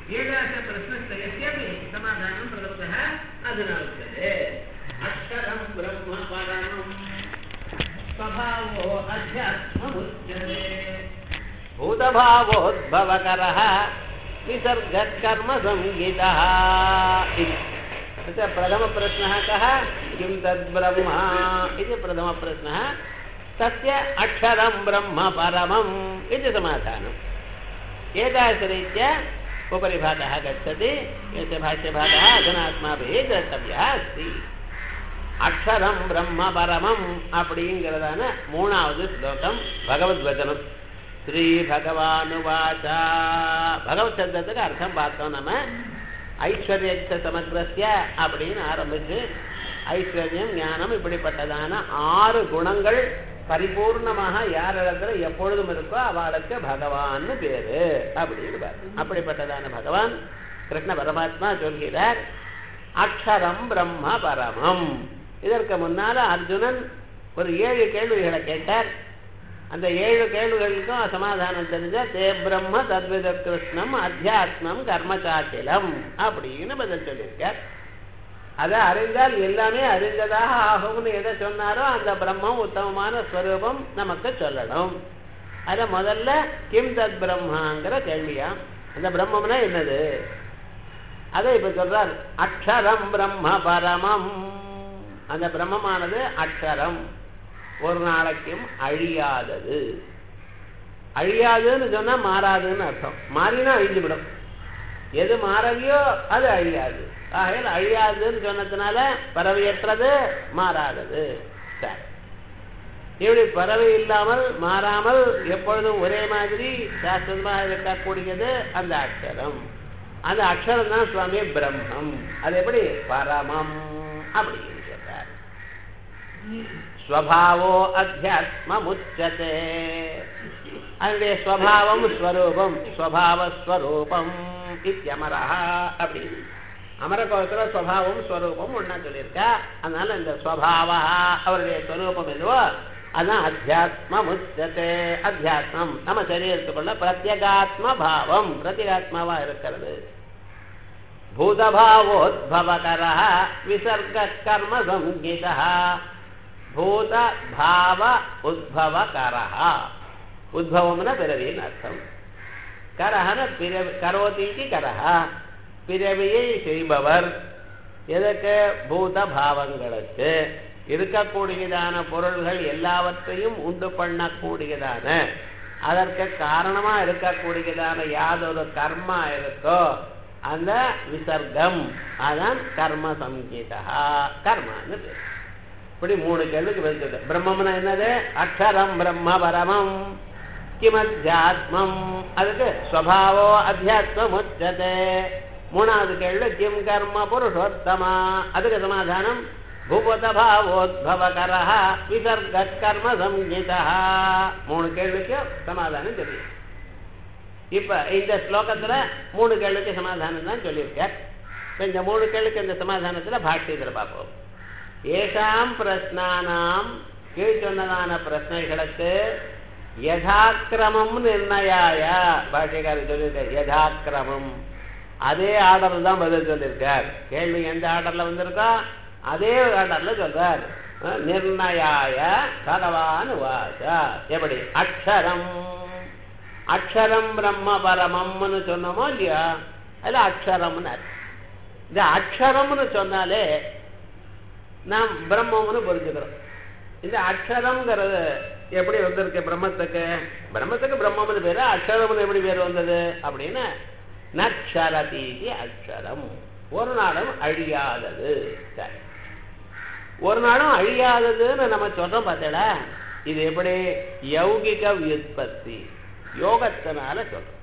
एकादशप्रश्नत्रयस्यापि समाधानं प्रदत्तः अधुना उच्यते अक्षरं ब्रह्म परमम् स्वभावो अध्यात्ममुच्यते भूतभावोद्भवकरः विसर्गकर्मसंहितः इति तत्र प्रथमप्रश्नः कः किं तद्ब्रह्म इति प्रथमप्रश्नः तस्य अक्षरं ब्रह्म परमम् इति समाधानम् एतादृशरीत्या उपरि भागः गच्छति यस्य भाष्यभागः अधुना अस्माभिः द्रष्टव्यः अस्ति அக்ஷரம் பிரம்ம பரமம் அப்படிங்கிறதான மூணாவது ஸ்லோகம் பகவத் வச்சனம் ஸ்ரீ பகவானுவாச்சா பகவத் சப்தத்துக்கு அர்த்தம் பார்த்தோம் நம்ம ஐஸ்வர்யத்த சமக்கிரஸ்ய அப்படின்னு ஆரம்பிச்சு ஐஸ்வர்யம் ஞானம் இப்படிப்பட்டதான ஆறு குணங்கள் பரிபூர்ணமாக யார் இடத்துல எப்பொழுதும் இருக்கோ அவளுக்கு பகவான்னு பேரு அப்படின்னு பாரு. அப்படிப்பட்டதான பகவான் கிருஷ்ண பரமாத்மா சொல்கிறார் அக்ஷரம் பிரம்ம பரமம் இதற்கு முன்னால அர்ஜுனன் ஒரு ஏழு கேள்விகளை கேட்டார் அந்த ஏழு கேள்விகளுக்கும் சமாதானம் தெரிஞ்ச தே பிரம்ம தத்வித கிருஷ்ணம் அத்தியாத்மம் கர்மசாக்கிலம் அப்படின்னு பதில் சொல்லியிருக்கார் அதை அறிந்தால் எல்லாமே அறிந்ததாக ஆகும்னு எதை சொன்னாரோ அந்த பிரம்மம் உத்தமமான ஸ்வரூபம் நமக்கு சொல்லணும் அத முதல்ல கிம் தத் பிரம்மாங்கிற கேள்வியா அந்த பிரம்மம்னா என்னது அதை இப்ப சொல்றார் அக்ஷரம் பிரம்ம பரமம் அந்த பிரம்மமானது அக்ஷரம் ஒரு நாளைக்கும் அழியாதது அழியாதுன்னு சொன்னா மாறாதுன்னு அர்த்தம் மாறினா அழிஞ்சுவிடும் எது மாறவியோ அது அழியாது ஆகையால் அழியாதுன்னு சொன்னதுனால பறவையற்றது மாறாதது சரி இப்படி பறவை இல்லாமல் மாறாமல் எப்பொழுதும் ஒரே மாதிரி சாஸ்திரமாக இருக்கக்கூடியது அந்த அக்ஷரம் அந்த அக்ஷரம் தான் சுவாமி பிரம்மம் அது எப்படி பரமம் அப்படின்னு சொல்றார் ஸ்வபாவோ அத்தியாத்மமுச்சதே அதனுடைய ஸ்வபாவம் ஸ்வரூபம் ஸ்வபாவஸ்வரூபம் இத்தியமரா அப்படின்னு அமரகோசர ஸ்வபாவம் ஸ்வரூபம் ஒன்னா சொல்லியிருக்கா அதனால இந்த ஸ்வபாவா அவருடைய ஸ்வரூபம் எதுவோ அதான் அத்தியாத்மமுச்சதே அத்தியாத்மம் நம்ம சரீரத்துக்குள்ள பிரத்யகாத்ம பாவம் பிரத்யேகாத்மாவா இருக்கிறது பூதபாவோத்பவகர விசர்க கர்ம சங்கீத பூத பாவ உத்பவகர உத்பவம்னா பிறவின்னு அர்த்தம் கரஹன பிறவி கரோதீதி கரஹா பிறவியை செய்பவர் எதற்கு பூத பாவங்களுக்கு இருக்கக்கூடியதான பொருள்கள் எல்லாவற்றையும் உண்டு பண்ணக்கூடியதான அதற்கு காரணமா இருக்கக்கூடியதான யாதொரு கர்மா இருக்கோ அந்த விசர்க்கம் அதான் கர்ம சங்கீதா கர்மான்னு பேர் இப்படி மூணு கேள்விக்கு வந்து பிரம்மம்னா என்னது அக்ஷரம் பிரம்ம பரமம் கிமத்தியாத்மம் அதுக்கு ஸ்வபாவோ அத்தியாத்மம் உச்சதே மூணாவது கேள்வி கிம் கர்ம புருஷோத்தமா அதுக்கு சமாதானம் பூபதபாவோத்பவகர விசர்க கர்ம சங்கீதா மூணு கேள்விக்கு சமாதானம் தெரியும் இப்ப இந்த ஸ்லோகத்துல மூணு கேள்விக்கு சமாதானம் தான் சொல்லியிருக்கார் இப்ப இந்த மூணு கேள்விக்கு இந்த சமாதானத்துல பாஷ்யத்தில் பார்ப்போம் ஏஷாம் பிரஸ்னானாம் கீழ் சொன்னதான பிரச்சனைகளுக்கு யதாக்கிரமம் நிர்ணயாய பாஷ்யக்காரர் சொல்லியிருக்கார் யதாக்கிரமம் அதே ஆர்டர் தான் பதில் சொல்லியிருக்கார் கேள்வி எந்த ஆர்டர்ல வந்திருக்கோ அதே ஆர்டர்ல சொல்றார் நிர்ணயாய பகவான் வாசா எப்படி அக்ஷரம் அக்ஷரம் பிரம்ம பரமம்னு சொன்னோமோ இல்லையா அதுல அக்ஷரம்னு இந்த அக்ஷரம்னு சொன்னாலே நாம் பிரம்மம்னு புரிஞ்சுக்கிறோம் இந்த அக்ஷரம்ங்கிறது எப்படி வந்திருக்கு பிரம்மத்துக்கு பிரம்மத்துக்கு பிரம்மம்னு பேரு அக்ஷரம்னு எப்படி பேர் வந்தது அப்படின்னு நக்ஷரதீதி அக்ஷரம் ஒரு நாளும் அழியாதது சரி ஒரு நாளும் அழியாததுன்னு நம்ம சொல்றோம் பார்த்தேடா இது எப்படி யௌகிக வியுற்பத்தி யோகத்தினால சொல்றோம்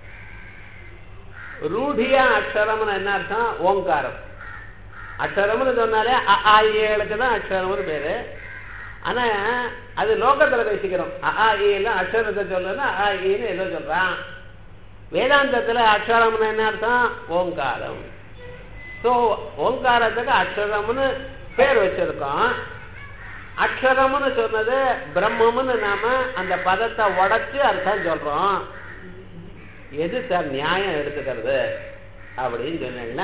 ரூಢியா அக்ஷரம்னு என்ன அர்த்தம் ஓங்காரம் அக்ஷரம்னு சொன்னாலே ஏழுக்கு தான் அக்ஷரம்னு பேரு ஆனா அது லோகத்துல பேசிக்கிறோம் அ எல்லாம் அக்ஷரத்தை சொல்லணும்னா அ ஈன்னு ஏதோ சொல்றான் வேதாந்தத்துல அக்ஷரம்னு என்ன அர்த்தம் ஓங்காரம் ஸோ ஓங்காரத்துக்கு அக்ஷரம்னு பேர் வச்சிருக்கோம் அக்ஷரம்னு சொன்னது பிரம்மம்னு நாம அந்த பதத்தை உடைச்சு அர்த்தம் சொல்றோம் எது சார் நியாயம் எடுத்துக்கிறது அப்படின்னு சொன்னீங்கன்னா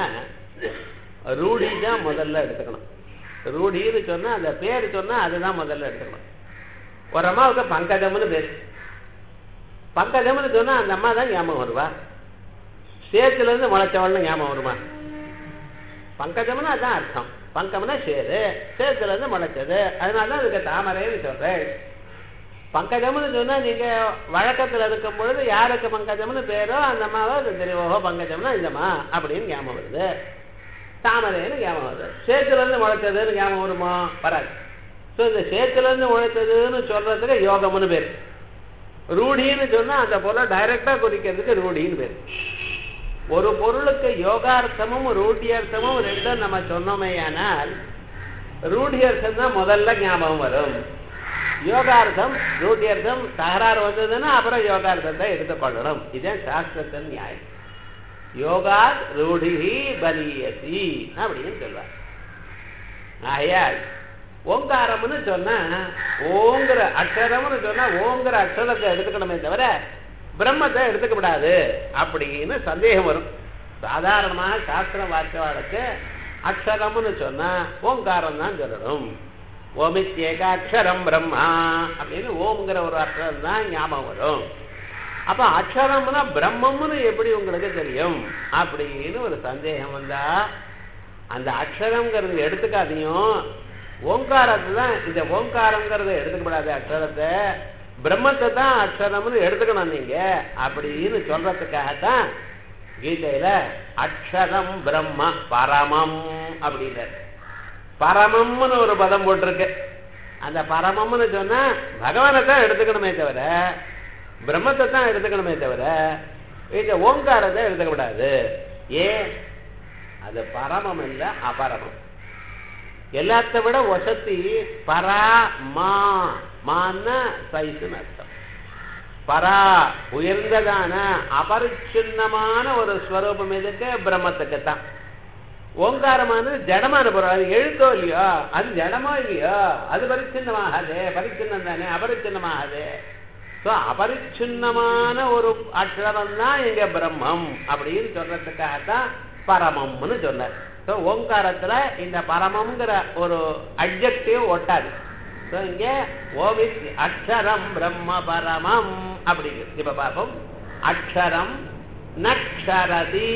ரூಢி தான் முதல்ல எடுத்துக்கணும் ரூಢின்னு சொன்னா அந்த பேர் சொன்னா அதுதான் முதல்ல எடுத்துக்கணும் ஒரு அம்மாவுக்கு பங்கஜம்னு பேர் பங்கஜம்னு சொன்னா அந்த அம்மா தான் ஞாபகம் வருவா சேத்துல இருந்து முளைச்சவள்னு ஞாபகம் வருமா பங்கஜம்னு அதான் அர்த்தம் பங்கம்னா சேரு சேத்துல இருந்து முளைச்சது அதனால தான் அதுக்கு தாமரைன்னு சொல்றேன் பங்கஜம்னு சொன்னா நீங்க வழக்கத்துல இருக்கும் பொழுது யாருக்கு பங்கஜம்னு பேரோ அந்த அம்மாவை அது தெரியும் ஓஹோ பங்கஜம்னா இந்தம்மா அப்படின்னு ஞாபகம் வருது தாமரைன்னு ஞாபகம் வருது சேத்துல இருந்து முளைச்சதுன்னு ஞாபகம் வருமா வராது ஸோ இந்த சேத்துல இருந்து முளைச்சதுன்னு சொல்றதுக்கு யோகம்னு பேர் ரூಢின்னு சொன்னா அந்த போல டைரக்டா குறிக்கிறதுக்கு ரூಢின்னு பேர் ஒரு பொருளுக்கு யோகார்த்தமும் ரூಢியர்த்தமும் ரெண்டும் நம்ம சொன்னோமேயானால் ரூಢியர்த்தம் தான் முதல்ல ஞாபகம் வரும் யோகார்த்தம் ரூಢியர்த்தம் தகராறு வந்ததுன்னா அப்புறம் யோகார்த்தத்தை எடுத்துக்கொள்ளணும் இதுதான் சாஸ்திரத்தின் நியாயம் யோகா ரூಢி பலியசி அப்படின்னு சொல்வார் ஆகையால் ஓங்காரம்னு சொன்னா ஓங்கிற அக்ஷரம்னு சொன்னா ஓங்கிற அக்ஷரத்தை எடுத்துக்கணுமே தவிர பிரம்மத்தை எடுத்துக்கப்படாது அப்படின்னு சந்தேகம் வரும் சாதாரணமாக சாஸ்திர வாக்கியவாளுக்கு அக்ஷரம்னு சொன்னா ஓங்காரம் தான் சொல்லணும் ஓமித்யேகாட்சரம் பிரம்மா அப்படின்னு ஓம்ங்கிற ஒரு அக்ஷரம் தான் ஞாபகம் வரும் அப்ப அக்ஷரம்னா பிரம்மம்னு எப்படி உங்களுக்கு தெரியும் அப்படின்னு ஒரு சந்தேகம் வந்தா அந்த அக்ஷரம்ங்கிறது எடுத்துக்காதையும் ஓங்காரத்தை தான் இந்த ஓங்காரங்கிறத எடுத்துக்கப்படாத அக்ஷரத்தை பிரம்மத்தை தான் அக்ஷரம்னு எடுத்துக்கணும் நீங்க அப்படின்னு சொல்றதுக்காகத்தான் கீதையில அக்ஷரம் பிரம்ம பரமம் அப்படின்னு பரமம்னு ஒரு பதம் போட்டிருக்கு அந்த பரமம்னு சொன்னா பகவானை தான் எடுத்துக்கணுமே தவிர பிரம்மத்தை தான் எடுத்துக்கணுமே தவிர இந்த ஓங்காரத்தை எடுத்துக்கப்படாது ஏன் அது பரமம் இல்ல அபரமம் எல்லாத்த விட வசதி பரா மா மான்னா சைஸ்னு அர்த்தம் பரா உயர்ந்ததான அபரிச்சின்னமான ஒரு ஸ்வரூபம் எதுக்கு பிரம்மத்துக்கு தான் ஓங்காரமானது ஜடமான பொருள் அது எழுத்தோ இல்லையோ அது ஜடமோ இல்லையோ அது பரிச்சின்னமாகாது பரிச்சின்னம் தானே அபரிச்சின்னமாகாது ஸோ அபரிச்சின்னமான ஒரு அக்ஷரம் தான் எங்க பிரம்மம் அப்படின்னு சொல்றதுக்காகத்தான் பரமம்னு சொன்னார் ஸோ ஓங்காரத்துல இந்த பரமம்ங்கிற ஒரு அப்ஜெக்டிவ் ஒட்டாது ஸோ இங்க ஓவித் அக்ஷரம் பிரம்ம பரமம் அப்படிங்கிறது இப்ப பார்ப்போம் அக்ஷரம் நக்ஷரதி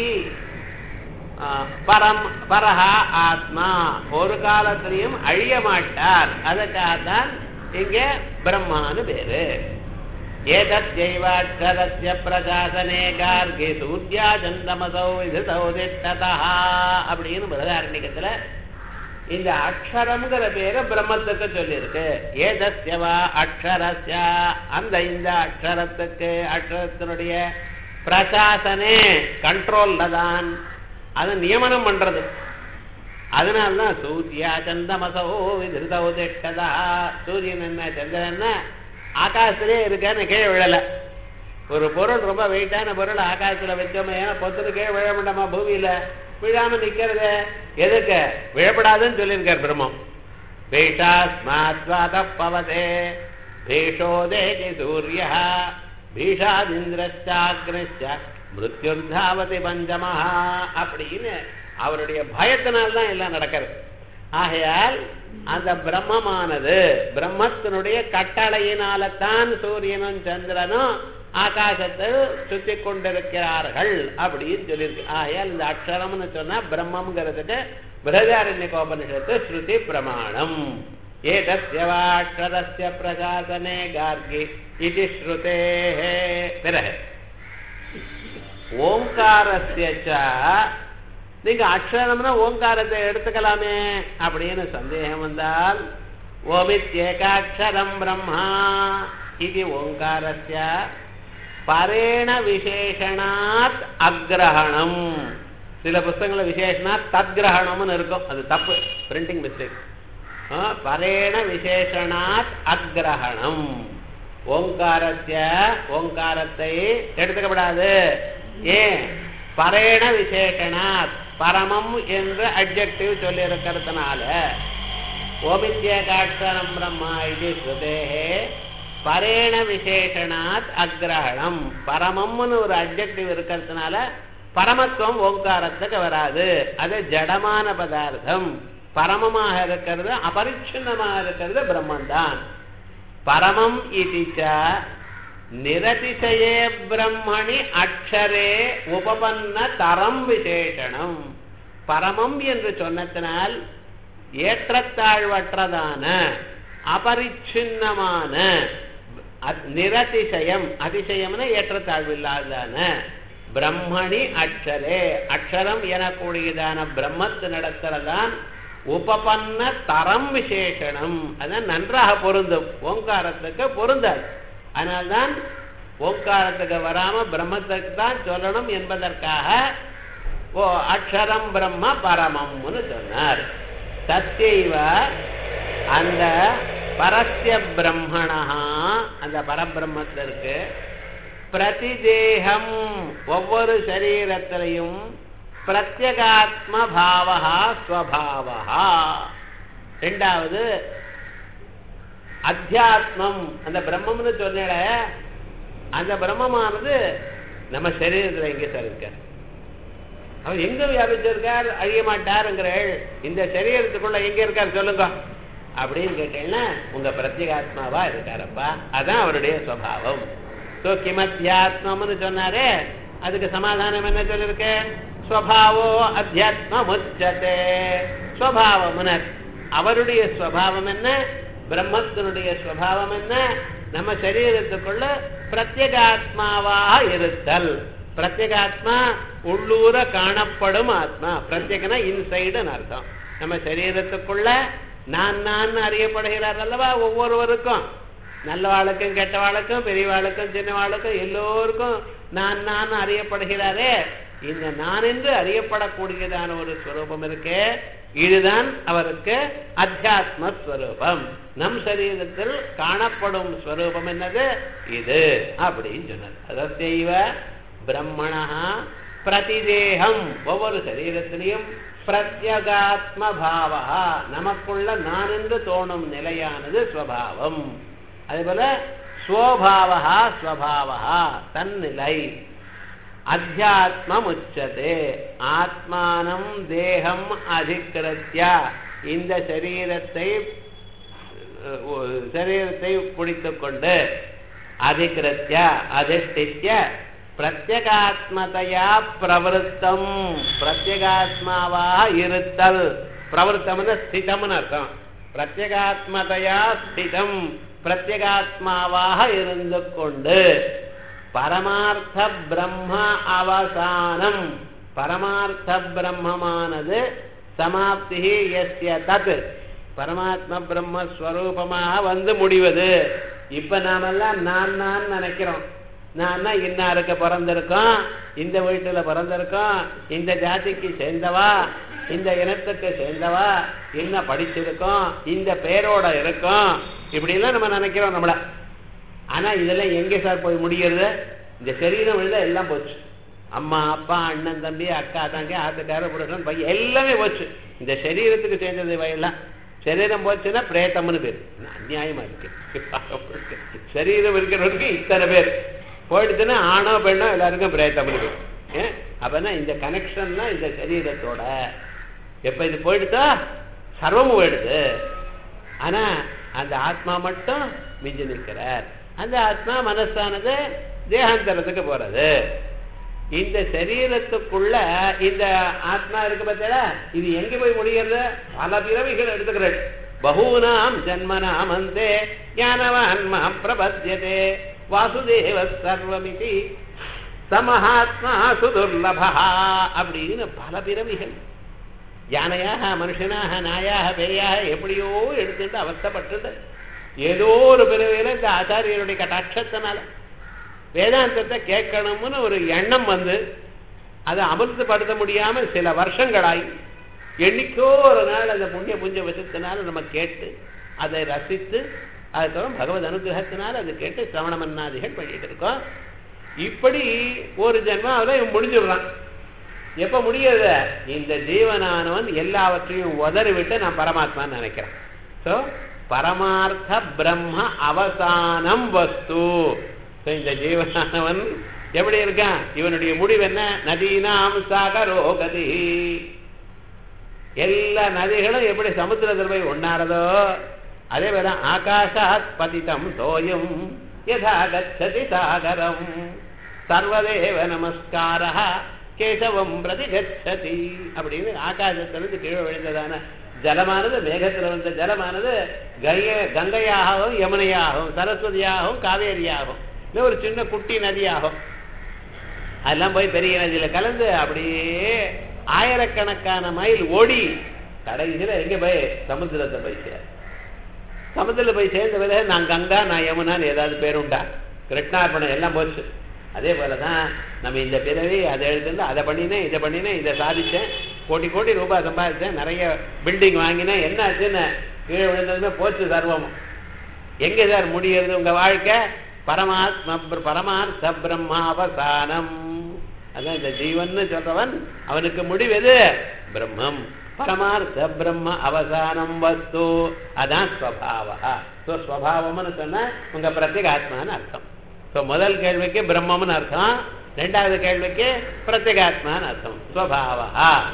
பரம் பரஹா ஆத்மா ஒரு காலத்திலையும் அழிய மாட்டார் அதுக்காகத்தான் இங்க பிரம்மான்னு பேரு ஏதத்யைவாட்சரஸ்ய பிரசாசனே கார்கி சூர்யா சந்தமசௌ இது சௌதிஷ்டதா அப்படின்னு பிரதாரண்யத்துல இந்த அக்ஷரம்ங்கிற பேரு பிரம்மத்துக்கு சொல்லியிருக்கு ஏதஸ்யவா அக்ஷரஸ்ய அந்த இந்த அக்ஷரத்துக்கு அக்ஷரத்தினுடைய பிரசாசனே கண்ட்ரோல்ல தான் அது நியமனம் பண்றது அதனால்தான் சூர்யா சந்தமசோ விதிருதௌதிஷ்டதா சூரியன் என்ன சந்திரன் என்ன ஆகாசத்திலே இருக்கான்னு கீழே விழல ஒரு பொருள் ரொம்ப வெயிட்டான பொருள் ஆகாசத்துல வச்சோமே ஏன்னா பொத்துன்னு கீழே விழ மாட்டோமா பூமியில விழாம நிக்கிறது எதுக்கு விழப்படாதுன்னு சொல்லியிருக்கார் பிரம்மம் பீஷாஸ்மாத்வாத பவதே பீஷோதேகி சூரிய பீஷாதிந்திரச்சாக்னிச்ச மிருத்யுர்தாவதி பஞ்சமஹா அப்படின்னு அவருடைய பயத்தினால்தான் எல்லாம் நடக்கிறது ஆகையால் அந்த பிரம்மமானது பிரம்மத்தினுடைய கட்டளையினால தான் சூரியனும் சந்திரனும் ஆகாசத்தை சுத்தி கொண்டிருக்கிறார்கள் அப்படின்னு சொல்லியிருக்கு ஆகையால் இந்த அக்ஷரம்னு சொன்னா பிரம்மங்கிறதுக்கு பிரதாரண்ய கோபனிஷத்து ஸ்ருதி பிரமாணம் ஏதஸ்யவாட்சரஸ்ய பிரகாசனே கார்கி இது ஸ்ருதே பிறகு ஓங்காரஸ்ய நீங்க அக்ஷரம்னா ஓங்காரத்தை எடுத்துக்கலாமே அப்படின்னு சந்தேகம் வந்தால் ஓமித்யேகாட்சரம் பிரம்மா இது ஓங்காரஸ்ய பரேண விசேஷனாத் அக்ரஹணம் சில புஸ்தகங்கள விசேஷனாத் தத்கிரகணம்னு இருக்கும் அது தப்பு பிரிண்டிங் மிஸ்டேக் பரேண விசேஷனாத் அக்ரஹணம் ஓங்காரத்திய ஓங்காரத்தை எடுத்துக்கப்படாது ஏன் பரேண விசேஷனாத் பரமம் என்று அப்ஜெக்டிவ் சொல்லி இருக்கிறதுனால ஓமித்யேகாட்சரம் பிரம்மா இது ஸ்ருதேகே பரேண விசேஷனாத் அக்ரஹணம் பரமம்னு ஒரு அப்ஜெக்டிவ் இருக்கிறதுனால பரமத்துவம் ஓங்காரத்துக்கு வராது அது ஜடமான பதார்த்தம் பரமமாக இருக்கிறது அபரிச்சின்னமாக இருக்கிறது பிரம்மந்தான் பரமம் இதிச்ச நிரதிசயே பிரம்மணி அக்ஷரே உபபன்ன தரம் விசேஷணம் பரமம் என்று சொன்னதனால் ஏற்றத்தாழ்வற்றதான அபரிச்சின்னமான நிரதிசயம் அதிசயம்னா ஏற்றத்தாழ்வு இல்லாததான பிரம்மணி அக்ஷரே அக்ஷரம் எனக்கூடியதான பிரம்மத்து நடத்துறதான் உபபன்ன தரம் விசேஷனம் அதான் நன்றாக பொருந்தும் ஓங்காரத்துக்கு பொருந்தாது அதனால்தான் ஓங்காரத்துக்கு வராம பிரம்மத்துக்கு தான் சொல்லணும் என்பதற்காக ஓ அக்ஷரம் பிரம்ம பரமம்னு சொன்னார் சத்தியவ அந்த பரஸ்ய பிரம்மணா அந்த பரபிரம்மத்திற்கு பிரதிதேகம் ஒவ்வொரு சரீரத்திலையும் பிரத்யகாத்ம பாவா ஸ்வபாவா ரெண்டாவது அத்தியாத்மம் அந்த பிரம்மம்னு சொன்ன அந்த பிரம்மமானது நம்ம சரீரத்தில் எங்கே சார் இருக்கார் அவர் எங்க வியாபிச்சிருக்கார் அழிய மாட்டாருங்கிறாள் இந்த சரீரத்துக்குள்ள எங்க இருக்கார் சொல்லுங்க அப்படின்னு கேட்டீங்கன்னா உங்க பிரத்யேகாத்மாவா இருக்காரப்பா அதான் அவருடைய சுவாவம் ஸோ கிமத்தியாத்மம்னு சொன்னாரே அதுக்கு சமாதானம் என்ன சொல்லிருக்கு ஸ்வபாவோ அத்தியாத்மம் உச்சதே ஸ்வபாவமுனர் அவருடைய ஸ்வபாவம் என்ன பிரம்மத்தினுடைய ஸ்வபாவம் என்ன நம்ம சரீரத்துக்குள்ள பிரத்யேகாத்மாவாக இருத்தல் பிரத்யேகாத்மா உள்ளூர காணப்படும் ஆத்மா பிரத்யேகனா இன்சைடுன்னு அர்த்தம் நம்ம சரீரத்துக்குள்ள நான் நான் அறியப்படுகிறார் அல்லவா ஒவ்வொருவருக்கும் நல்லவாளுக்கும் கெட்டவாளுக்கும் பெரியவாளுக்கும் சின்னவாளுக்கும் எல்லோருக்கும் நான் நான் அறியப்படுகிறாரே இந்த நான் என்று அறியப்படக்கூடியதான ஒரு ஸ்வரூபம் இருக்கே இதுதான் அவருக்கு அத்தியாத்ம ஸ்வரூபம் நம் சரீரத்தில் காணப்படும் ஸ்வரூபம் என்னது இது அப்படின்னு சொன்னார் அதத்தைவ பிரம்மணா பிரதிதேகம் ஒவ்வொரு சரீரத்திலையும் பிரத்யகாத்ம பாவா நமக்குள்ள நான் என்று தோணும் நிலையானது ஸ்வபாவம் அதேபோல ஸ்வபாவா ஸ்வபாவா தன்னிலை அத்தியாத்மம் உச்சதே ஆத்மானம் தேகம் அதிகிருத்திய இந்த சரீரத்தை சரீரத்தை பிடித்துக் கொண்டு அதிகிருத்திய அதிஷ்டித்ய பிரத்யகாத்மதையா பிரவருத்தம் பிரத்யகாத்மாவாக இருத்தல் பிரவருத்தம்னு ஸ்திதம்னு அர்த்தம் பிரத்யகாத்மதையா ஸ்திதம் பிரத்யகாத்மாவாக இருந்து கொண்டு பரமார்த்த பிரம்ம அவசானம் பரமார்த்த பிரம்மமானது சமாப்தி எஸ்ய தத் பரமாத்ம பிரம்மஸ்வரூபமாக வந்து முடிவது இப்ப நாமெல்லாம் நான் நான் நினைக்கிறோம் நான் இன்னாருக்கு பிறந்திருக்கோம் இந்த வீட்டுல பிறந்திருக்கோம் இந்த ஜாதிக்கு சேர்ந்தவா இந்த இனத்துக்கு சேர்ந்தவா என்ன படிச்சிருக்கோம் இந்த பேரோட இருக்கோம் இப்படிலாம் நம்ம நினைக்கிறோம் நம்மள ஆனா இதெல்லாம் எங்க சார் போய் முடிகிறது இந்த சரீரம் விழுத எல்லாம் போச்சு அம்மா அப்பா அண்ணன் தம்பி அக்கா தங்கி ஆத்துக்கார புருஷன் பையன் எல்லாமே போச்சு இந்த சரீரத்துக்கு சேர்ந்தது இவையெல்லாம் சரீரம் போச்சுன்னா பிரேத்தம்னு பேர் அநியாயமா இருக்கு சரீரம் இருக்கிறவருக்கு இத்தனை பேர் போயிடுச்சுன்னா ஆணோ பெண்ணோ எல்லாருக்கும் பிரேத்தம்னு பேர் ஏன் அப்பனா இந்த கனெக்ஷன் தான் இந்த சரீரத்தோட எப்ப இது போயிடுதோ சர்வமும் போயிடுது ஆனா அந்த ஆத்மா மட்டும் மிஞ்சி நிற்கிறார் அந்த ஆத்மா மனசானது தேகாந்தரத்துக்கு போறது இந்த சரீரத்துக்குள்ள இந்த ஆத்மா இருக்கு பார்த்தா இது எங்க போய் முடிகிறது பல பிறவிகள் எடுத்துக்கிறாள் பகூனாம் ஜன்மனாம் அந்தே ஞானவான் மாம் பிரபத்தியதே வாசுதேவ சர்வமிதி சமஹாத்மா சுதுர்லபா அப்படின்னு பல பிறவிகள் யானையாக மனுஷனாக நாயாக பேயாக எப்படியோ எடுத்துட்டு அவஸ்தப்பட்டுட்டு ஏதோ ஒரு பிறவியில இந்த ஆச்சாரியனுடைய கட்டாட்சத்தினால வேதாந்தத்தை கேட்கணும்னு ஒரு எண்ணம் வந்து அதை அமிர்தப்படுத்த முடியாம சில வருஷங்களாய் என்னைக்கோ ஒரு நாள் அந்த புண்ணிய புஞ்ச வசத்தினால நம்ம கேட்டு அதை ரசித்து அதுக்கப்புறம் பகவத் அனுகிரகத்தினால அதை கேட்டு சிரவண மன்னாதிகள் பண்ணிட்டு இருக்கோம் இப்படி ஒரு ஜென்மாவில் இவன் முடிஞ்சிடுறான் எப்ப முடியாது இந்த ஜீவனானவன் எல்லாவற்றையும் உதறி விட்டு நான் பரமாத்மான்னு நினைக்கிறேன் ஸோ பரமார்த்த பிரம்ம அவசானம் வஸ்து இந்த ஜீவனானவன் எப்படி இருக்கான் இவனுடைய முடிவு என்ன நதீனாம் சாகரோகதி எல்லா நதிகளும் எப்படி சமுத்திரத்தில் போய் ஒன்னாரதோ அதே போல ஆகாஷாத் பதிதம் தோயும் யதா கச்சதி சாகரம் சர்வதேவ நமஸ்கார கேசவம் பிரதி கச்சதி அப்படின்னு ஆகாசத்திலிருந்து கீழே விழுந்ததான ஜலமானது மேகத்தில் வந்த ஜலமானது கங்கை கங்கையாகவும் யமுனையாகவும் சரஸ்வதியாகவும் காவேரியாகவும் இல்லை ஒரு சின்ன குட்டி நதியாகும் அதெல்லாம் போய் பெரிய நதியில கலந்து அப்படியே ஆயிரக்கணக்கான மைல் ஓடி கடைசியில எங்க போய் சமுத்திரத்தை போய் சேர சமுத்திரத்தில் போய் சேர்ந்த பிறகு நான் கங்கா நான் யமுனான்னு ஏதாவது பேருண்டா கிருஷ்ணார்பணம் எல்லாம் போச்சு அதே போலதான் நம்ம இந்த பிறவி அதை எழுதுந்து அதை பண்ணினேன் இதை பண்ணினேன் இதை சாதிச்சேன் கோடி கோடி ரூபாய் சம்பாதிச்சேன் நிறைய பில்டிங் வாங்கினேன் என்ன ஆச்சுன்னு கீழே விழுந்ததுமே போச்சு சர்வம் எங்க சார் முடியுது உங்க வாழ்க்கை பரமாத்ம பரமார்த்த பிரம்மாவசானம் அதான் இந்த ஜீவன் சொல்றவன் அவனுக்கு முடிவு எது பிரம்மம் பரமார்த்த பிரம்ம அவசானம் வஸ்து அதான் ஸ்வபாவா ஸோ ஸ்வபாவம்னு சொன்னா உங்க பிரத்யேகாத்மான்னு அர்த்தம் ஸோ முதல் கேள்விக்கு பிரம்மம்னு அர்த்தம் ரெண்டாவது கேள்விக்கு பிரத்யேகாத்மான்னு அர்த்தம் ஸ்வபாவா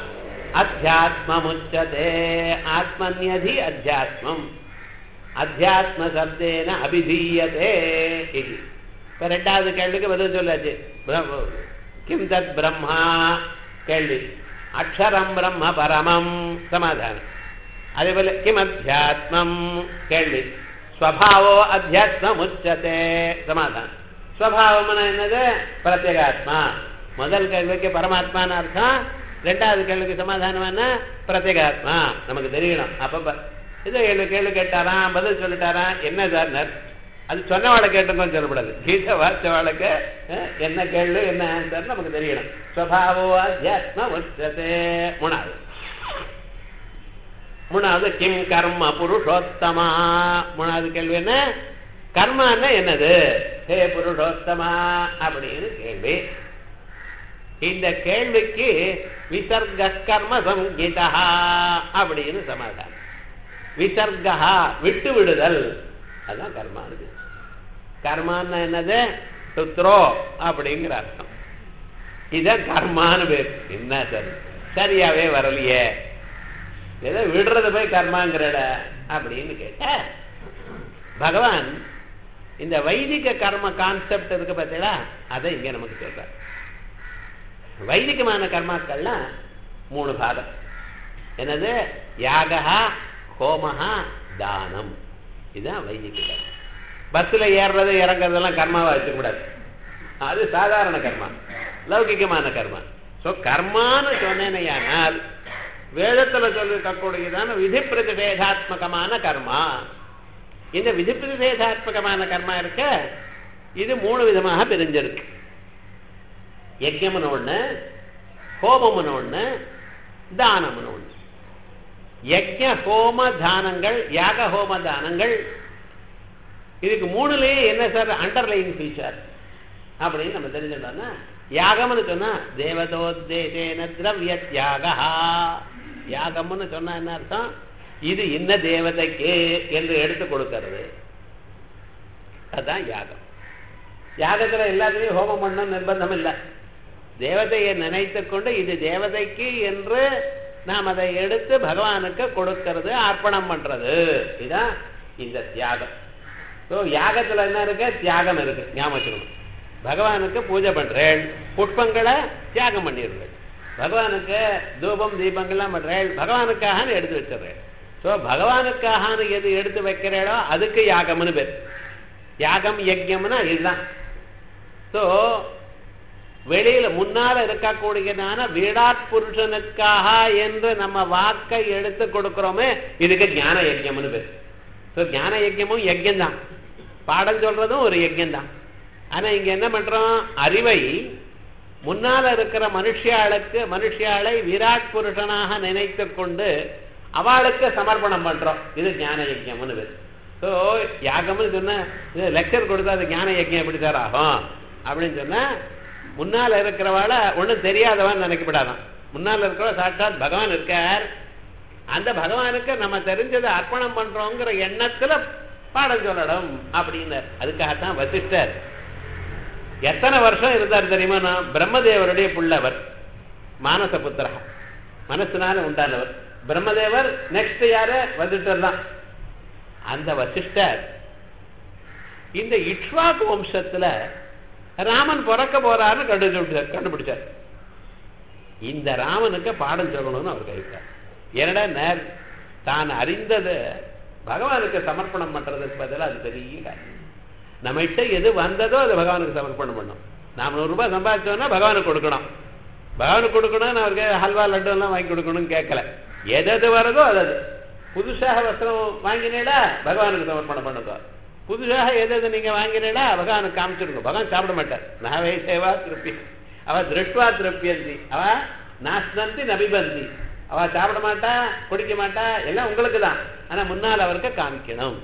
அத்தியாத்மமுச்சதே ஆத்மன்யதி அத்தியாத்மம் அத்தியாத்ம சப்தேன அபிதீயதே இது இப்ப ரெண்டாவது கேள்விக்கு பதில் சொல்லாச்சு கிம் தத் பிரம்மா கேள்வி அக்ஷரம் பிரம்ம பரமம் சமாதானம் அதே போல கிம் அத்தியாத்மம் கேள்வி ஸ்வபாவோ அத்தியாத்மம் உச்சதே சமாதானம் ஸ்வபாவம்னா என்னது பிரத்யேகாத்மா முதல் கேள்விக்கு பரமாத்மான்னு அர்த்தம் ரெண்டாவது கேள்விக்கு சமாதானம் என்ன பிரத்யேகாத்மா நமக்கு தெரியணும் அப்ப இது ஏழு கேள்வி கேட்டாராம் பதில் சொல்லிட்டாராம் என்ன சார் அது சொன்னவாளை கேட்டுக்கோன்னு சொல்லப்படாது கீத வார்த்தவாளுக்கு என்ன கேள்வி என்ன ஆன்சர் நமக்கு தெரியணும் ஸ்வபாவோ அத்தியாத்ம உச்சதே மூணாவது மூணாவது கிம் கர்ம புருஷோத்தமா மூணாவது கேள்வி என்ன கர்மான்னா என்னது ஹே புருஷோத்தமா அப்படின்னு கேள்வி இந்த கேள்விக்கு விசர்க கர்ம சங்கீதா அப்படின்னு சமாதானம் விசர்கா விட்டு விடுதல் அதுதான் கர்மானது கர்மான்னு என்னது சுத்ரோ அப்படிங்கிற அர்த்தம் இதான் கர்மான்னு பேர் என்ன சார் சரியாவே வரலையே ஏதோ விடுறது போய் கர்மாங்கிறட அப்படின்னு கேட்ட பகவான் இந்த வைதிக கர்ம கான்செப்ட் இருக்கு பார்த்தீங்களா அதை இங்க நமக்கு சொல்றார் வைதிகமான கர்மாக்கள்லாம் மூணு பாகம் என்னது யாகா ஹோமஹா தானம் இதுதான் வைதிக கர்மம் பஸ்ல ஏறுறது இறங்குறதெல்லாம் கர்மாவா வச்சுக்கூடாது அது சாதாரண கர்மா லௌகிகமான கர்மா ஸோ கர்மான்னு சொன்னேனையானால் வேதத்துல சொல்லிருக்கக்கூடியதான விதி பிரதிபேதாத்மகமான கர்மா இந்த விதி பிரதிபேதாத்மகமான கர்மா இருக்க இது மூணு விதமாக பிரிஞ்சிருக்கு யஜ்யம்னு ஒண்ணு ஹோமம்னு ஒண்ணு தானம்னு ஒண்ணு யஜ்ய ஹோம தானங்கள் யாக ஹோம தானங்கள் இதுக்கு மூணுலயே என்ன சார் அண்டர்லைன் ஃபீச்சர் அப்படின்னு நம்ம தெரிஞ்சுட்டோம்னா யாகம்னு சொன்னா தேவதோத்தேசேன திரவிய தியாக யாகம்னு சொன்னா என்ன அர்த்தம் இது இன்ன தேவதைக்கு என்று எடுத்து கொடுக்கிறது அதுதான் யாகம் யாகத்துல எல்லாத்துலயும் ஹோமம் பண்ணணும் நிர்பந்தம் இல்லை தேவதையை நினைத்து கொண்டு இது தேவதைக்கு என்று நாம் அதை எடுத்து பகவானுக்கு கொடுக்கிறது அர்ப்பணம் பண்றது இதுதான் இந்த தியாகம் ஸோ யாகத்துல என்ன இருக்கு தியாகம் இருக்கு ஞாபகம் வச்சுக்கணும் பகவானுக்கு பூஜை பண்றேன் புஷ்பங்களை தியாகம் பண்ணிடுறேன் பகவானுக்கு தூபம் தீபங்கள்லாம் பண்றேன் பகவானுக்காக எடுத்து வச்சிடுறேன் ஸோ பகவானுக்காக எது எடுத்து வைக்கிறேடோ அதுக்கு யாகம்னு பேர் யாகம் யஜ்யம்னா இதுதான் ஸோ வெளியில முன்னால இருக்கக்கூடியதான வீடாட் புருஷனுக்காக என்று நம்ம வாக்கை எடுத்து கொடுக்கிறோமே இதுக்கு ஞான யஜ்யம்னு பேர் ஸோ ஞான யஜ்யமும் யஜ்யம் தான் பாடம் சொல்றதும் ஒரு யஜ்யம் தான் ஆனா இங்க என்ன பண்றோம் அறிவை முன்னால இருக்கிற மனுஷியாளுக்கு மனுஷியாளை விராட் புருஷனாக நினைத்து கொண்டு அவளுக்கு சமர்ப்பணம் பண்றோம் இது ஞான யஜ்யம்னு பேர் ஸோ யாகம்னு சொன்ன இது லெக்சர் கொடுத்தா அது ஞான யஜ்யம் எப்படி சார் ஆகும் அப்படின்னு சொன்னா முன்னால இருக்கிறவாள ஒன்றும் தெரியாதவன் நினைக்கப்படாதான் முன்னால இருக்கிறவ சாட்சாத் பகவான் இருக்கார் அந்த பகவானுக்கு நம்ம தெரிஞ்சதை அர்ப்பணம் பண்றோங்கிற எண்ணத்துல பாடம் சொல்லணும் அப்படின்னு அதுக்காகத்தான் வசிஷ்டர் எத்தனை வருஷம் இருந்தார் தெரியுமா நான் பிரம்மதேவருடைய புள்ளவர் மானச புத்திரா மனசுனால உண்டானவர் பிரம்மதேவர் நெக்ஸ்ட் யாரு வசிஷ்டர் தான் அந்த வசிஷ்டர் இந்த இக்ஷ்வாக்கு வம்சத்துல ராமன் பிறக்க போறாருன்னு கண்டுபிடிச்சார் கண்டுபிடிச்சார் இந்த ராமனுக்கு பாடம் சொல்லணும்னு அவர் கைவிட்டார் என்னடா நேர் தான் அறிந்தது பகவானுக்கு சமர்ப்பணம் பண்றதுக்கு பதிலாக அது பெரிய காரியம் நம்மகிட்ட எது வந்ததோ அது பகவானுக்கு சமர்ப்பணம் பண்ணும் நாம் நூறு ரூபாய் சம்பாதிச்சோம்னா பகவானுக்கு கொடுக்கணும் பகவானுக்கு கொடுக்கணும்னு அவருக்கு ஹல்வா லட்டு எல்லாம் வாங்கி கொடுக்கணும்னு கேட்கல எது எது வரதோ அது அது புதுசாக வஸ்திரம் வாங்கினேடா பகவானுக்கு சமர்ப்பணம் பண்ணுங்க புதுசாக எது எது நீங்க வாங்கினேடா பகவானுக்கு காமிச்சிருங்க பகவான் சாப்பிட மாட்டார் நாவே சேவா திருப்பி அவ திருஷ்டுவா திருப்பியந்தி அவ நாஸ்தந்தி நபிபந்தி அவ சாப்பிட மாட்டா குடிக்க மாட்டா எல்லாம் உங்களுக்கு தான் ஆனா முன்னால் அவருக்கு காமிக்கணும்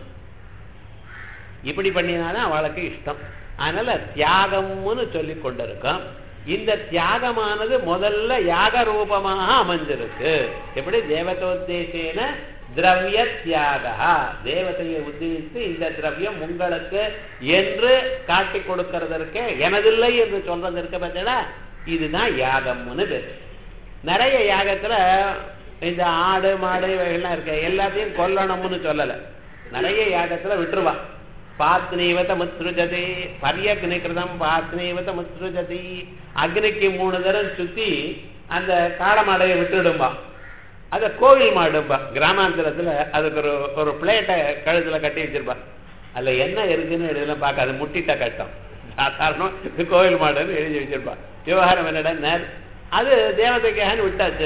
இப்படி பண்ணினாதான் அவளுக்கு இஷ்டம் அதனால தியாகம்னு சொல்லி கொண்டிருக்கோம் இந்த தியாகமானது முதல்ல யாக ரூபமாக அமைஞ்சிருக்கு எப்படி தேவதோத்தேசேன திரவிய தியாகா தேவதையை உத்தேசித்து இந்த திரவியம் உங்களுக்கு என்று காட்டி கொடுக்கறதற்கு எனதில்லை என்று சொல்றதற்கு பார்த்தீங்களா இதுதான் யாகம்னு பேர் நிறைய யாகத்துல இந்த ஆடு மாடு இவைகள்லாம் இருக்கு எல்லாத்தையும் கொல்லணும்னு சொல்லல நிறைய யாகத்துல விட்டுருவா பாத்னீவத முத்ருஜதி பரியக்னி கிருதம் பாத்னீவத முத்ருஜதி அக்னிக்கு மூணு தரம் சுத்தி அந்த காடமாடையை விட்டுடும்பா அத கோவில் மாடும்பா கிராமாந்தரத்துல அதுக்கு ஒரு ஒரு பிளேட்டை கழுத்துல கட்டி வச்சிருப்பா அதுல என்ன இருக்குன்னு எழுதலாம் பார்க்க அது முட்டிட்ட கட்டம் சாதாரணம் இது கோவில் மாடுன்னு எழுதி வச்சிருப்பா விவகாரம் என்னடா அது தேவதைக்காக விட்டாச்சு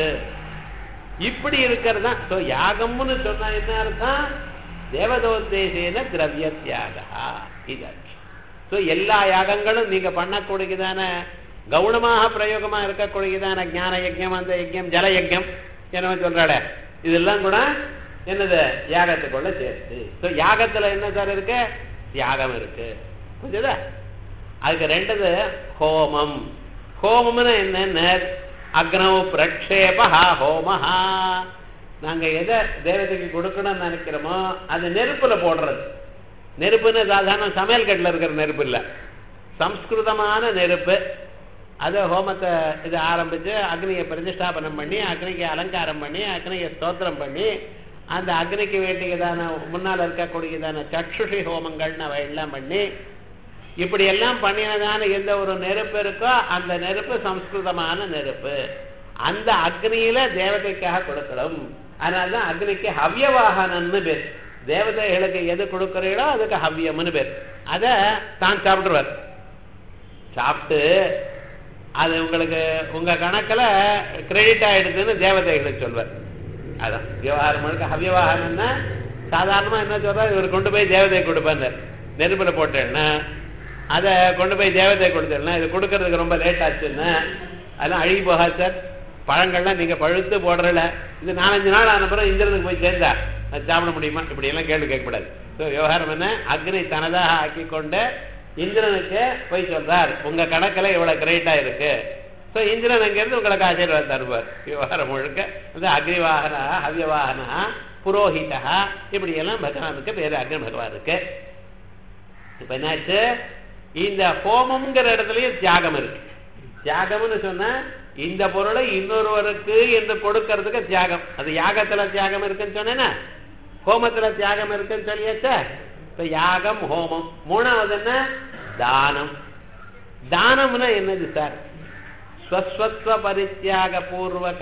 இப்படி இருக்கிறது தான் ஸோ யாகம்னு சொன்னா என்ன அர்த்தம் தேவதோத்தேசேன திரவிய தியாகா இது ஸோ எல்லா யாகங்களும் நீங்க பண்ணக்கூடியதான கவுனமாக பிரயோகமா இருக்கக்கூடியதான ஞான யஜ்யம் அந்த யஜ்யம் ஜல யஜ்யம் என்ன சொல்றாட இதெல்லாம் கூட என்னது யாகத்துக்குள்ள சேர்த்து ஸோ யாகத்துல என்ன சார் இருக்கு தியாகம் இருக்கு புரிஞ்சுதா அதுக்கு ரெண்டது ஹோமம் ஹோமம்னு என்ன அக்னவு பிரக்ஷேபா ஹோமஹா நாங்க எதை தேவதைக்கு கொடுக்கணும்னு நினைக்கிறோமோ அது நெருப்புல போடுறது நெருப்புன்னு சாதாரண சமையல் கட்டில் இருக்கிற நெருப்பு இல்லை சம்ஸ்கிருதமான நெருப்பு அது ஹோமத்தை இது ஆரம்பிச்சு அக்னியை பிரதிஷ்டாபனம் பண்ணி அக்னிக்கு அலங்காரம் பண்ணி அக்னியை ஸ்தோத்திரம் பண்ணி அந்த அக்னிக்கு வேண்டியதான முன்னால் இருக்கக்கூடியதான சக்ஷுஷி ஹோமங்கள்னு அவை எல்லாம் பண்ணி இப்படி எல்லாம் பண்ணினதான எந்த ஒரு நெருப்பு இருக்கோ அந்த நெருப்பு சம்ஸ்கிருதமான நெருப்பு அந்த அக்னியில தேவதைக்காக கொடுக்கணும் அதனாலதான் அக்னிக்கு ஹவ்யவாகனம்னு பேர் தேவதைகளுக்கு எது கொடுக்குறீங்களோ அதுக்கு ஹவ்யம்னு பேர் அத தான் சாப்பிடுவார் சாப்பிட்டு அது உங்களுக்கு உங்க கணக்குல கிரெடிட் ஆயிடுதுன்னு தேவதைகளுக்கு சொல்வார் அதான் விவகாரம் முழுக்க ஹவ்யவாகனம்னா சாதாரணமா என்ன சொல்றாரு இவர் கொண்டு போய் தேவதை கொடுப்பார் நெருப்புல போட்டேன்னா அதை கொண்டு போய் தேவதை கொடுத்தேன்னா இது கொடுக்கறதுக்கு ரொம்ப லேட் ஆச்சுன்னா அதெல்லாம் அழுகி போகாது சார் பழங்கள்லாம் நீங்க பழுத்து போடுறல இது நாலஞ்சு நாள் ஆன பிறகு இந்திரனுக்கு போய் சேர்ந்தா அது சாப்பிட முடியுமா இப்படி எல்லாம் கேள்வி கேட்கக்கூடாது ஸோ விவகாரம் என்ன அக்னி தனதாக ஆக்கி கொண்டு இந்திரனுக்கு போய் சொல்றார் உங்க கணக்கில் இவ்வளவு கிரேட்டா இருக்கு ஸோ இந்திரன் அங்கிருந்து உங்களுக்கு ஆசீர்வாதம் தருவார் விவகாரம் முழுக்க வந்து அக்னிவாகனா ஹவ்யவாகனா புரோஹிதா இப்படி எல்லாம் பகவானுக்கு பேரு அக்னி பகவானுக்கு இப்ப என்னாச்சு இந்த ஹோமம்ங்கிற இடத்துலயும் தியாகம் இருக்கு தியாகம்னு சொன்னா இந்த பொருளை இன்னொருவருக்கு என்று கொடுக்கறதுக்கு தியாகம் அது யாகத்துல தியாகம் இருக்குன்னு சொன்னேன்னா ஹோமத்துல தியாகம் இருக்குன்னு சொல்லியாச்ச இப்ப யாகம் ஹோமம் மூணாவது என்ன தானம் தானம்னா என்னது சார் ஸ்வஸ்வத்வ பரித்தியாக பூர்வக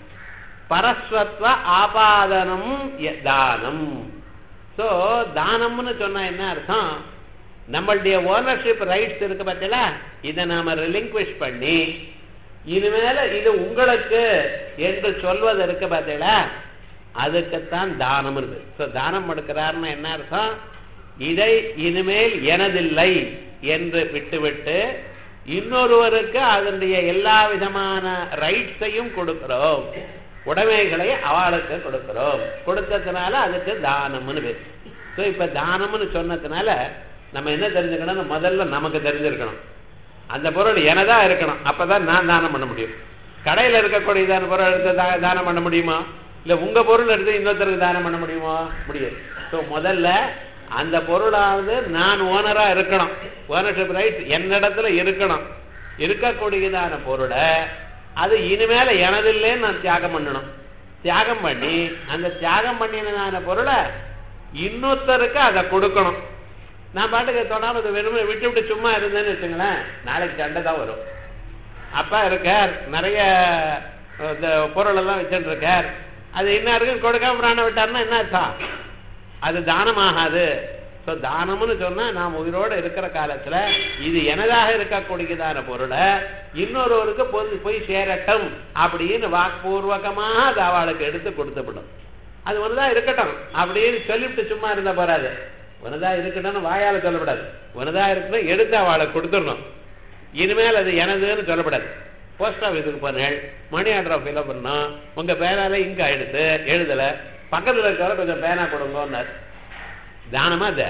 பரஸ்வத்வ ஆபாதனம் தானம் சோ தானம்னு சொன்னா என்ன அர்த்தம் நம்மளுடைய ஓனர்ஷிப் ரைட்ஸ் இருக்கு பார்த்தீங்களா இதை நாம ரிலிங்க்விஷ் பண்ணி இனிமேல இது உங்களுக்கு என்று சொல்வது இருக்கு பார்த்தீங்களா அதுக்குத்தான் தானம் இருக்கு ஸோ தானம் எடுக்கிறாருன்னு என்ன அர்த்தம் இதை இனிமேல் எனதில்லை என்று விட்டுவிட்டு இன்னொருவருக்கு அதனுடைய எல்லா விதமான ரைட்ஸையும் கொடுக்கிறோம் உடைமைகளை அவளுக்கு கொடுக்கிறோம் கொடுத்ததுனால அதுக்கு தானம்னு பேர் ஸோ இப்ப தானம்னு சொன்னதுனால நம்ம என்ன தெரிஞ்சுக்கணும் முதல்ல நமக்கு தெரிஞ்சிருக்கணும் அந்த பொருள் எனதா இருக்கணும் அப்பதான் நான் தானம் பண்ண முடியும் கடையில் இருக்கக்கூடியதான பொருள் எடுத்து தா- தானம் பண்ண முடியுமா இல்ல உங்க பொருள் எடுத்து இன்னொருத்தருக்கு தானம் பண்ண முடியுமா முடியாது ஸோ முதல்ல அந்த பொருளானது நான் ஓனரா இருக்கணும் ஓனர்ஷிப் ரைட் என்னிடத்துல இருக்கணும் இருக்கக்கூடியதான பொருளை அது இனிமேல எனதில்லைன்னு நான் தியாகம் பண்ணணும் தியாகம் பண்ணி அந்த தியாகம் பண்ணினதான பொருளை இன்னொருத்தருக்கு அதை கொடுக்கணும் நான் பாட்டுக்கு தொடாம அதை வெறுமை விட்டு விட்டு சும்மா இருந்தேன்னு வச்சுங்களேன் நாளைக்கு சண்டை தான் வரும் அப்பா இருக்கார் நிறைய இந்த பொருள் எல்லாம் வச்சுட்டு இருக்கார் அது இன்னாருக்கும் கொடுக்காம பிராண விட்டாருன்னா என்ன அர்த்தம் அது தானமாகாது ஸோ தானம்னு சொன்னா நாம் உயிரோடு இருக்கிற காலத்துல இது எனதாக இருக்கக்கூடியதான பொருளை இன்னொருவருக்கு பொது போய் சேரட்டும் அப்படின்னு வாக்பூர்வகமாக அது அவளுக்கு எடுத்து கொடுத்துவிடும் அது ஒண்ணுதான் இருக்கட்டும் அப்படின்னு சொல்லிவிட்டு சும்மா இருந்தா போறாது ஒண்ணுதா இருக்கட்டும்னு வாயால சொல்லப்படாது ஒண்ணுதா இருக்கணும் எடுத்து அவளுக்கு கொடுத்துடணும் இனிமேல் அது எனதுன்னு சொல்லப்படாது போஸ்ட் ஆஃபீஸுக்கு போனேன் மணி ஆர்டர் ஃபில்அப் பண்ணோம் உங்க பேரால இங்க எடுத்து எழுதல பக்கத்துல இருக்கிற கொஞ்சம் பேனா கொடுங்கன்னார் தானமா அது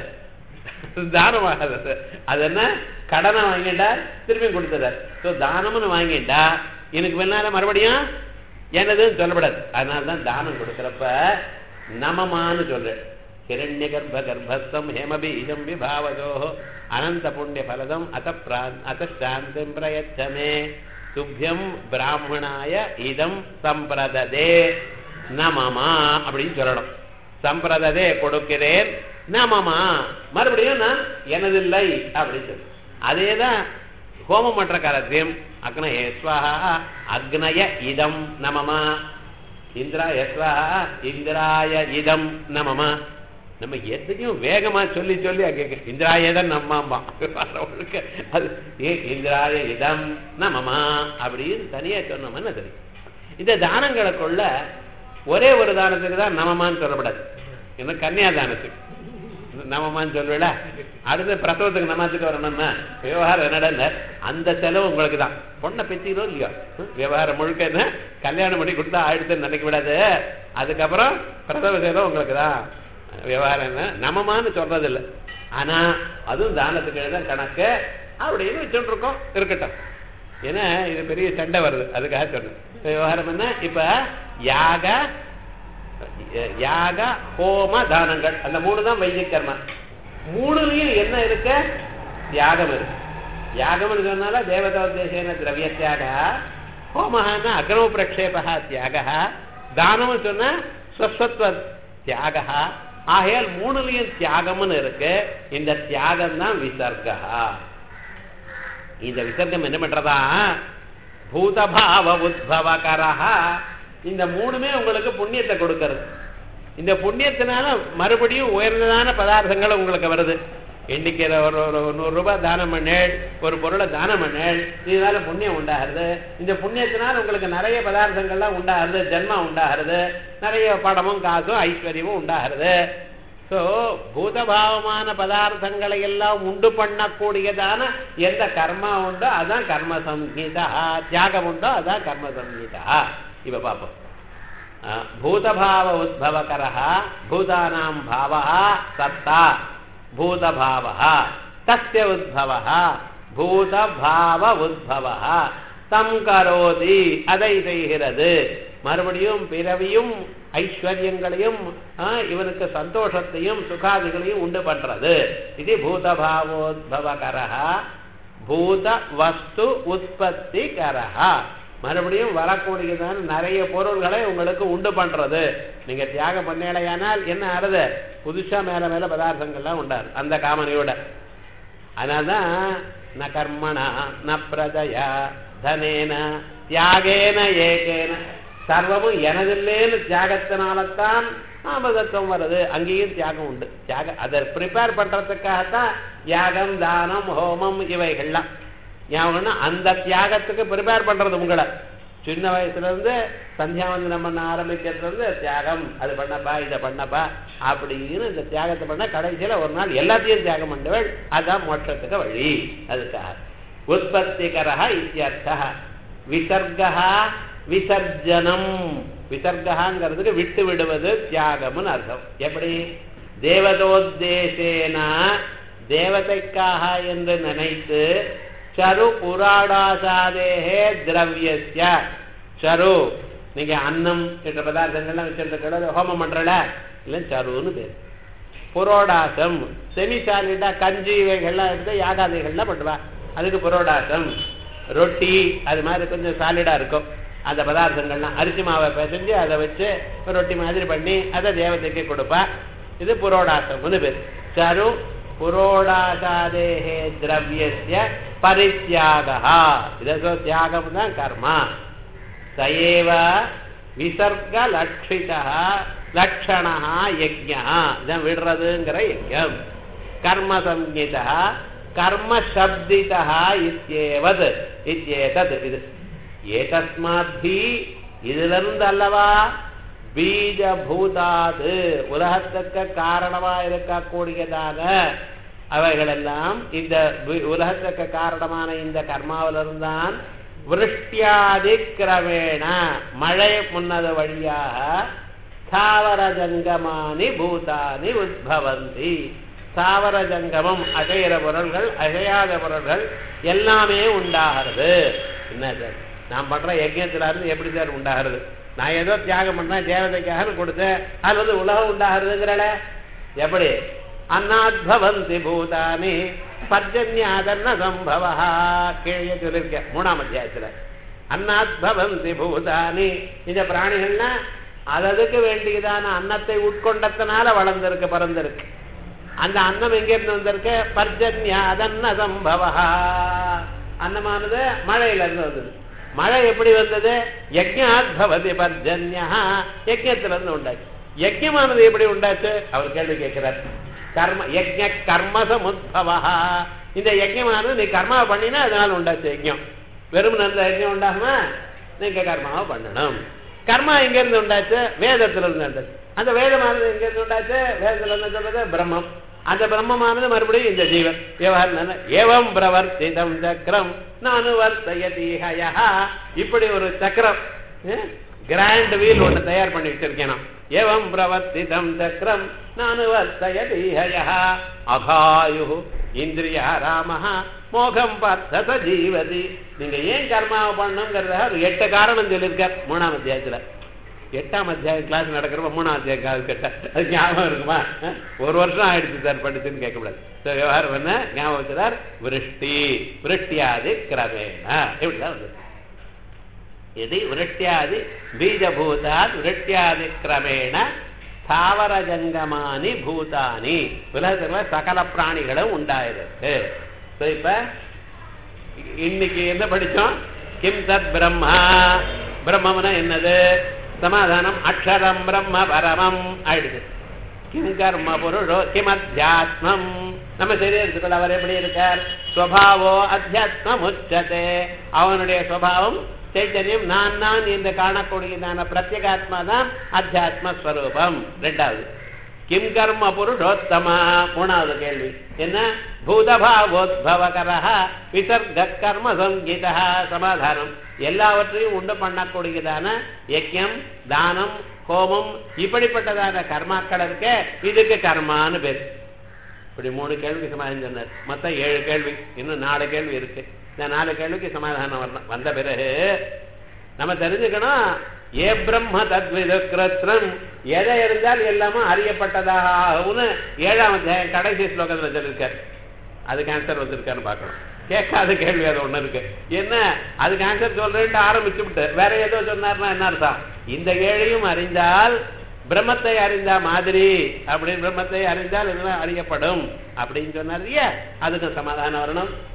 தானமாகாது அது. அது என்ன கடனை வாங்கிட்டா திரும்பி கொடுத்துறாரு ஸோ தானம்னு வாங்கிட்டா எனக்கு முன்னால மறுபடியும் என்னதுன்னு சொல்லப்படாது அதனால தான் தானம் கொடுக்குறப்ப நமமான்னு சொல்றேன் ஹிரண்ய கர்ப்ப கர்ப்பஸ்தம் ஹேமபீஜம் விபாவதோ அனந்த புண்ணிய பலதம் அத பிரான் அத சாந்திம் பிரயச்சமே துப்பியம் பிராமணாய இதம் சம்பிரததே நமமா அப்படின்னு சொல்லணும் சம்பிரததே கொடுக்கிறேன் நமமா மறுபடியும் நான் எனதில்லை அப்படின்னு சொல்லு அதேதான் ஹோமம் பண்ற காலத்தையும் அக்னயே ஸ்வாஹா அக்னய இதம் நமமா இந்திராய ஸ்வாஹா இந்திராய இதம் நமமா நம்ம எதையும் வேகமா சொல்லி சொல்லி அங்க இந்திராயதன் நம்மாம்பா அது ஏ இந்திராய இதம் நமமா அப்படின்னு தனியா சொன்னோம்னு தெரியும் இந்த தானங்களுக்குள்ள ஒரே ஒரு தானத்துக்கு தான் நமமான்னு சொல்லப்படாது என்ன கன்னியா தானத்துக்கு நமமான்னு சொல்லுவல அடுத்து பிரசவத்துக்கு நமாத்துக்கு வரணும்னா விவகாரம் என்னடா அந்த செலவு உங்களுக்கு தான் பொண்ணை பெற்றிக்கிறோம் இல்லையோ விவகாரம் முழுக்க என்ன கல்யாணம் பண்ணி கொடுத்தா ஆயிடுத்துன்னு நினைக்க விடாது அதுக்கப்புறம் பிரசவ செலவு உங்களுக்கு தான் விவகாரம் என்ன நமமான்னு சொல்றது இல்லை ஆனா அதுவும் தானத்துக்கு தான் கணக்கு அப்படின்னு வச்சுட்டு இருக்கோம் இருக்கட்டும் ஏன்னா இது பெரிய சண்டை வருது அதுக்காக சொன்னேன் விவகாரம் என்ன இப்ப யாக யாக ஹோம தானங்கள் அந்த மூணு தான் வைத்திய கர்மா மூணுலயும் என்ன இருக்கு தியாகம் இருக்கு யாகம்னு சொன்னால தேவதோத்தேசேன திரவிய தியாக ஹோமஹான அக்னோ பிரக்ஷேபா தியாக தானம்னு சொன்னா ஸ்வஸ்வத்வ தியாக ஆகையால் மூணுலயும் தியாகம்னு இருக்கு இந்த தியாகம் தான் விசர்கா இந்த விசர்க்கம் என்ன பண்றதா பூதபாவ உத்பவகரஹா இந்த மூணுமே உங்களுக்கு புண்ணியத்தை கொடுக்கறது இந்த புண்ணியத்தினால மறுபடியும் உயர்ந்ததான பதார்த்தங்கள் உங்களுக்கு வருது எண்ணிக்கிற ஒரு ஒரு நூறு ரூபாய் தானம் பண்ணேள் ஒரு பொருளை தானம் பண்ணேள் இதனால புண்ணியம் உண்டாகிறது இந்த புண்ணியத்தினால உங்களுக்கு நிறைய பதார்த்தங்கள்லாம் உண்டாகிறது ஜென்மா உண்டாகிறது நிறைய படமும் காசும் ஐஸ்வர்யமும் உண்டாகிறது ஸோ பூதபாவமான பதார்த்தங்களை எல்லாம் உண்டு பண்ணக்கூடியதான எந்த கர்மா உண்டோ அதான் கர்ம சம்ஹீதா தியாகம் உண்டோ அதான் கர்ம சம்ஹீதா இப்ப பார்ப்போம் பூதபாவ உத்பவகர பூதானாம் பாவ சத்தா பூதபாவ தஸ்ய உத்பவ பூதபாவ உத்பவ தம் கரோதி அதை செய்கிறது மறுபடியும் பிறவியும் ஐஸ்வர்யங்களையும் இவனுக்கு சந்தோஷத்தையும் சுகாதிகளையும் உண்டு பண்றது இது பூதபாவோத்பவகர பூத வஸ்து உற்பத்தி கரஹா மறுபடியும் வரக்கூடியதான நிறைய பொருள்களை உங்களுக்கு உண்டு பண்றது நீங்க தியாகம் பண்ணலையானால் என்ன ஆறுது புதுசா மேல மேல பதார்த்தங்கள்லாம் உண்டாரு அந்த காமனையோட அதனால்தான் ந கர்மணா ந பிரஜயா தனேன தியாகேன ஏகேன சர்வமும் எனதில்லேன்னு தியாகத்தினால்தான் ஆமதத்துவம் வருது அங்கேயும் தியாகம் உண்டு தியாக அதை ப்ரிப்பேர் பண்றதுக்காகத்தான் தியாகம் தானம் ஹோமம் இவைகள்லாம் ஞாபகம்னா அந்த தியாகத்துக்கு ப்ரிப்பேர் பண்றது உங்களை சின்ன வயசுல இருந்து சந்தியாவந்தனம் பண்ண ஆரம்பிக்கிறது வந்து தியாகம் அது பண்ணப்பா இதை பண்ணப்பா அப்படின்னு இந்த தியாகத்தை பண்ண கடைசியில ஒரு நாள் எல்லாத்தையும் தியாகம் பண்ணுவள் அதான் மோட்சத்துக்கு வழி அதுக்காக உற்பத்திகரா இத்தியர்த்தா விசர்கா விசர்ஜனம் விசர்காங்கிறதுக்கு விட்டு விடுவது தியாகம்னு அர்த்தம் எப்படி தேவதோத்தேசேன தேவதைக்காக என்று நினைத்து சரு புராடாசாதேகே திரவியஸ்ய சரு நீங்க அன்னம் என்ற பதார்த்தங்கள்லாம் வச்சிருக்க ஹோமம் பண்றல இல்ல சருன்னு பேர் புரோடாசம் செமி சாலிடா கஞ்சி இவைகள்லாம் எடுத்து யாகாதிகள்லாம் பண்ணுவா அதுக்கு புரோடாசம் ரொட்டி அது மாதிரி கொஞ்சம் சாலிடா இருக்கும் அந்த பதார்த்தங்கள்லாம் அரிசி மாவை பிசைஞ்சு அதை வச்சு ரொட்டி மாதிரி பண்ணி அதை தேவதைக்கு கொடுப்பா இது புரோடாசம்னு பேர் சரு புரோடாசாதேகே திரவியஸ்ய பரித்தியாகா இதோ தியாகம் தான் கர்மா சயேவ விசர்க லட்சிதா லட்சணா யஜ்யா இதான் விடுறதுங்கிற யஜ்யம் கர்ம சம்ஹிதா கர்ம சப்திதா இத்தியேவது இத்தியேதத் இது ஏதஸ்மாத்தி இதிலிருந்து அல்லவா பீஜபூதாது உலகத்துக்கு காரணமா இருக்கக்கூடியதான அவைகளெல்லாம் இந்த வி- உலகத்துக்கு காரணமான இந்த கர்மாவிலிருந்தான் விருஷ்டியாதி கிரமேண மழை முன்னது வழியாக ஸ்தாவர ஜங்கமானி பூதானி உத்பவந்தி ஸ்தாவர ஜங்கமம் அசைகிற பொருள்கள் அசையாத பொருள்கள் எல்லாமே உண்டாகிறது என்ன சார் நான் பண்ற யஜ்யத்துல இருந்து எப்படி சார் உண்டாகிறது நான் ஏதோ தியாகம் பண்றேன் தேவதைக்காக கொடுத்தேன் அது வந்து உலகம் உண்டாகிறதுங்கிறல எப்படி அன்னாத்பவந்தி பூதானி பர்ஜன்யாதன்ன சம்பவா கீழே சொல்லியிருக்கேன் மூணாம் அத்தியாயத்துல அன்னாத்பவந்தி பூதானி இந்த பிராணிகள்னா அததுக்கு வேண்டியதான அன்னத்தை உட்கொண்டதுனால வளர்ந்திருக்கு பறந்திருக்கு அந்த அன்னம் எங்க இருந்து வந்திருக்கு பர்ஜன்யா அதன்ன சம்பவா அன்னமானது மழையில இருந்து வந்தது மழை எப்படி வந்தது யஜ்ஞாத் பவதி பர்ஜன்யா யஜ்ஞத்துல இருந்து உண்டாச்சு யஜ்ஞமானது எப்படி உண்டாச்சு அவர் கேள்வி கேட்கிறார் கர்ம யஜ்ஞ கர்மசமுத்பவா இந்த யஜ்ஞமானது நீ கர்மா பண்ணினா அதனால உண்டாச்சு யஜ்ஞம் வெறும் அந்த யஜ்ஞம் உண்டாகுமா நீங்க கர்மாவை பண்ணணும் கர்மா எங்க இருந்து உண்டாச்சு வேதத்துல இருந்து உண்டாச்சு அந்த வேதமானது எங்க இருந்து உண்டாச்சு வேதத்துல இருந்து சொல்றது பிரம்மம் அந்த பிரம்மமானது மறுபடியும் இந்த ஜீவன் விவகாரம் ஏவம் பிரவர்த்திதம் சக்கரம் நானு வர்த்தயதீஹயா இப்படி ஒரு சக்கரம் கிராண்ட் வீல் ஒண்ணு தயார் பண்ணி வச்சிருக்கேன் நான். ஏவம் பிரவர்த்திதம் சக்கரம் நானு வர்த்தயதீஹயா அகாயு இந்திரியா ராமஹ மோகம் பர்த்தத ஜீவதி நீங்க ஏன் கர்மாவை பண்ணுங்கிறத ஒரு எட்டு காரணம் சொல்லியிருக்கார் மூணாம் அத்தியாயத்துல எட்டாம் அத்தியாயம் கிளாஸ் நடக்கிறப்ப மூணாம் அத்தியாயம் கிளாஸ் கேட்ட அது ஞாபகம் இருக்குமா அஹ்? ஒரு வருஷம் ஆயிடுச்சு சார் படிச்சுன்னு கேட்கக்கூடாது So, விவகாரம் என்ன ஞாபகம் வச்சுதார் விருஷ்டி விருஷ்டியாதி கிரமேண இப்படிதான் வந்து இது விருஷ்டியாதி பீஜபூதாத் விருஷ்டியாதி கிரமேண தாவர ஜங்கமானி பூதானி உலகத்துல சகல பிராணிகளும் உண்டாயிருக்கு So, இப்ப இன்னைக்கு என்ன படிச்சோம் கிம் தத் பிரம்மா பிரம்மம்னா என்னது சமாதானம் அக்ஷரம் பிரம்ம பரமம் ஆயிடுது கிம் கர்ம புருஷோ கிம் அத்தியாத்மம் நம்ம சரீரத்துக்குள்ள அவர் எப்படி இருக்கார் ஸ்வபாவோ அத்தியாத்மம் உச்சதே அவனுடைய சுவாவம் சைத்தன்யம் நான் நான் என்று காணக்கூடியதான பிரத்யேகாத்மா தான் அத்தியாத்ம ஸ்வரூபம் ரெண்டாவது கிம் கர்ம புருஷோத்தமா மூணாவது கேள்வி என்ன பூதபாவோத்பவகர விசர்க கர்ம சங்கீத சமாதானம் எல்லாவற்றையும் உண்டு பண்ணக்கூடியதான யஜ்யம் தானம் ஹோமம் இப்படிப்பட்டதான கர்மாக்கள் இருக்க இதுக்கு கர்மான்னு பேர் இப்படி மூணு கேள்விக்கு சமாதானம் சொன்னார் மொத்தம் ஏழு கேள்வி இன்னும் நாலு கேள்வி இருக்கு இந்த நாலு கேள்விக்கு சமாதானம் வரணும் வந்த பிறகு நம்ம தெரிஞ்சுக்கணும் ஏ பிரம்ம தத்வித கிருத்ரம் எதை இருந்தால் எல்லாமே அறியப்பட்டதாகும்னு ஏழாம் அத்தியாயம் கடைசி ஸ்லோகத்துல சொல்லியிருக்காரு அதுக்கு ஆன்சர் வந்திருக்கான்னு பார்க்கணும் கேட்காத கேள்வி அது ஒண்ணு இருக்கு என்ன அதுக்கு ஆன்சர் சொல்றேன்ட்டு ஆரம்பிச்சு விட்டு வேற ஏதோ சொன்னார்னா என்ன அர்த்தம் இந்த ஏழையும் அறிந்தால் பிரம்மத்தை அறிந்தா மாதிரி அப்படின்னு பிரம்மத்தை அறிந்தால் இதெல்லாம் அறியப்படும் அப்படின்னு சொன்னார் இல்லையா அதுக்கு சமாதானம் வரணும்